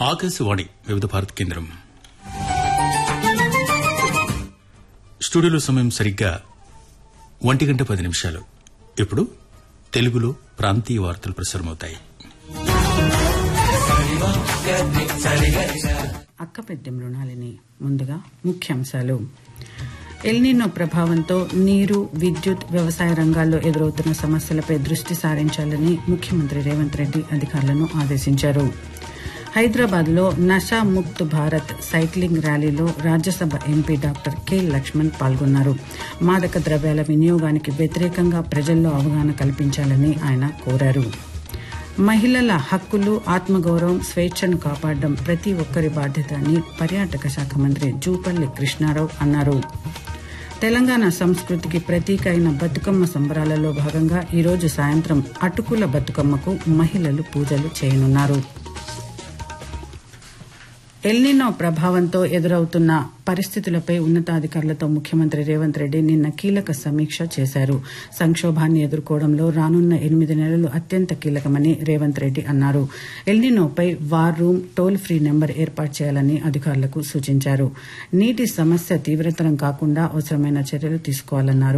ఆకాశవాణి వివిధ భారత్ కేంద్రం స్టూడియోలో సమయం సరిగ్గా ఒంటి గంట పది నిమిషాలు ఇప్పుడు తెలుగులో ప్రాంతీయ వార్తలు ప్రసారమవుతాయి అక్కపెద్ద మృణాలిని ముందుగా ముఖ్యాంశాలు ఎల్నినో ప్రభావంతో నీరు విద్యుత్ వ్యవసాయ రంగాల్లో ఎదురవుతున్న సమస్యలపై దృష్టి సారించాలని ముఖ్యమంత్రి రేవంత్ రెడ్డి అధికారులను ఆదేశించారు హైదరాబాద్ లో నషా ముక్త్ భారత్ సైక్లింగ్ ర్యాలీలో Rajya Sabha MP doctor K Laxman పాల్గొన్నారు మాదక ద్రవ్యాల వినియోగానికి వ్యతిరేకంగా ప్రజల్లో అవగాహన కల్పించాలని ఆయన కోరారు మహిళల హక్కులు ఆత్మగౌరవం స్వేచ్ఛను కాపాడడం ప్రతి ఒక్కరి బాధ్యత అని పర్యాటక శాఖ మంత్రి జూపల్లి కృష్ణారావు అన్నారు తెలంగాణ సంస్కృతికి ప్రతీక అయిన బతుకమ్మ సంబరాలలో భాగంగా ఈరోజు సాయంత్రం అటుకుల బతుకమ్మకు మహిళలు పూజలు చేయనున్నారు ఎల్నినో ప్రభావంతో ఎదురవుతున్న పరిస్థితులపై ఉన్నతాధికారులతో ముఖ్యమంత్రి రేవంత్ రెడ్డి నిన్న కీలక సమీక్ష చేశారు సంక్షోభాన్ని ఎదుర్కోవడంలో రానున్న ఎనిమిది నెలలు అత్యంత కీలకమని రేవంత్ రెడ్డి అన్నారు ఎల్నినోపై war room toll free number ఏర్పాటు చేయాలని అధికారులకు సూచించారు నీటి సమస్య తీవ్రతరం కాకుండా అవసరమైన చర్యలు తీసుకోవాలన్నారు